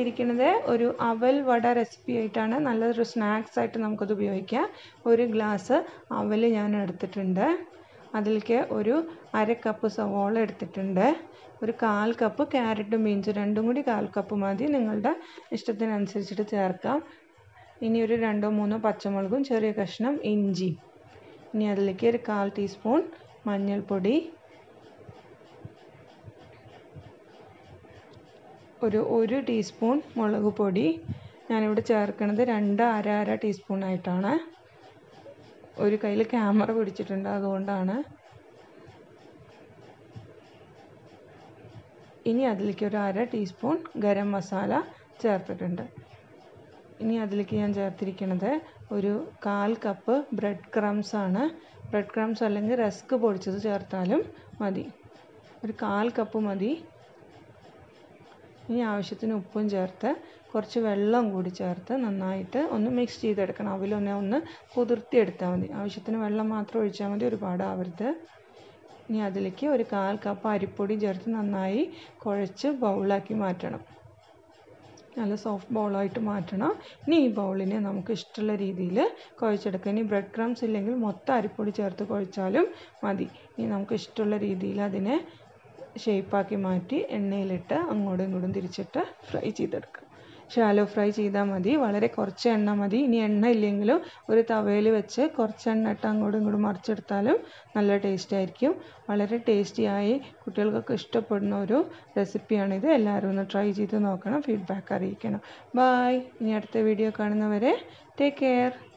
എടുത്തിരിക്കുന്നത് ഒരു അവൽ വട റെസിപ്പി ആയിട്ടാണ് നല്ലൊരു സ്നാക്സ് ആയിട്ട് നമുക്കത് ഉപയോഗിക്കാം ഒരു ഗ്ലാസ് അവൽ ഞാൻ എടുത്തിട്ടുണ്ട് അതിലേക്ക് ഒരു അര കപ്പ് സവോള എടുത്തിട്ടുണ്ട് ഒരു കാൽ കപ്പ് ക്യാരറ്റും ബീൻസും രണ്ടും കൂടി കാൽ കപ്പ് മതി നിങ്ങളുടെ ഇഷ്ടത്തിനനുസരിച്ചിട്ട് ചേർക്കാം ഇനി ഒരു രണ്ടോ മൂന്നോ പച്ചമുളകും ചെറിയ കഷ്ണം ഇഞ്ചി ഇനി അതിലേക്ക് ഒരു കാൽ ടീസ്പൂൺ മഞ്ഞൾപ്പൊടി ഒരു ഒരു ടീസ്പൂൺ മുളക് പൊടി ഞാനിവിടെ ചേർക്കുന്നത് രണ്ട് അര അര ടീസ്പൂൺ ആയിട്ടാണ് ഒരു കയ്യിൽ ക്യാമറ പിടിച്ചിട്ടുണ്ട് അതുകൊണ്ടാണ് ഇനി അതിലേക്ക് ഒരു അര ടീസ്പൂൺ ഗരം മസാല ചേർത്തിട്ടുണ്ട് ഇനി അതിലേക്ക് ഞാൻ ചേർത്തിരിക്കുന്നത് ഒരു കാൽ കപ്പ് ബ്രെഡ് ക്രംസ് ആണ് ബ്രെഡ് ക്രംസ് അല്ലെങ്കിൽ റസ്ക് പൊടിച്ചത് ചേർത്താലും മതി ഒരു കാൽ കപ്പ് മതി ഇനി ആവശ്യത്തിന് ഉപ്പും ചേർത്ത് കുറച്ച് വെള്ളം കൂടി ചേർത്ത് നന്നായിട്ട് ഒന്ന് മിക്സ് ചെയ്തെടുക്കണം അവിലൊന്നെ ഒന്ന് കുതിർത്തിയെടുത്താൽ മതി ആവശ്യത്തിന് വെള്ളം മാത്രം ഒഴിച്ചാൽ മതി ഒരുപാട് ആവരുത് ഇനി അതിലേക്ക് ഒരു കാൽ കപ്പ് അരിപ്പൊടി ചേർത്ത് നന്നായി കുഴച്ച് ബൗളാക്കി മാറ്റണം നല്ല സോഫ്റ്റ് ബൗളായിട്ട് മാറ്റണം ഇനി ഈ ബൗളിനെ നമുക്ക് ഇഷ്ടമുള്ള രീതിയിൽ കുഴച്ചെടുക്കാം ഇനി ബ്രെഡ് ക്രംസ് ഇല്ലെങ്കിൽ മൊത്തം അരിപ്പൊടി ചേർത്ത് കുഴച്ചാലും മതി ഇനി നമുക്ക് ഇഷ്ടമുള്ള രീതിയിൽ അതിനെ ഷേപ്പാക്കി മാറ്റി എണ്ണയിലിട്ട് അങ്ങോട്ടും ഇങ്ങോട്ടും തിരിച്ചിട്ട് ഫ്രൈ ചെയ്തെടുക്കാം ഷാലോ ഫ്രൈ ചെയ്താൽ മതി വളരെ കുറച്ച് എണ്ണ മതി ഇനി എണ്ണ ഇല്ലെങ്കിലും ഒരു തവയിൽ വെച്ച് കുറച്ച് എണ്ണ ഇട്ട് അങ്ങോട്ടും ഇങ്ങോട്ടും മറിച്ചെടുത്താലും നല്ല ടേസ്റ്റ് ആയിരിക്കും വളരെ ടേസ്റ്റിയായി കുട്ടികൾക്കൊക്കെ ഇഷ്ടപ്പെടുന്ന ഒരു റെസിപ്പിയാണിത് എല്ലാവരും ഒന്ന് ട്രൈ ചെയ്ത് നോക്കണം ഫീഡ്ബാക്ക് അറിയിക്കണം ബായ് ഇനി അടുത്ത വീഡിയോ കാണുന്നവരെ ടേക്ക് കെയർ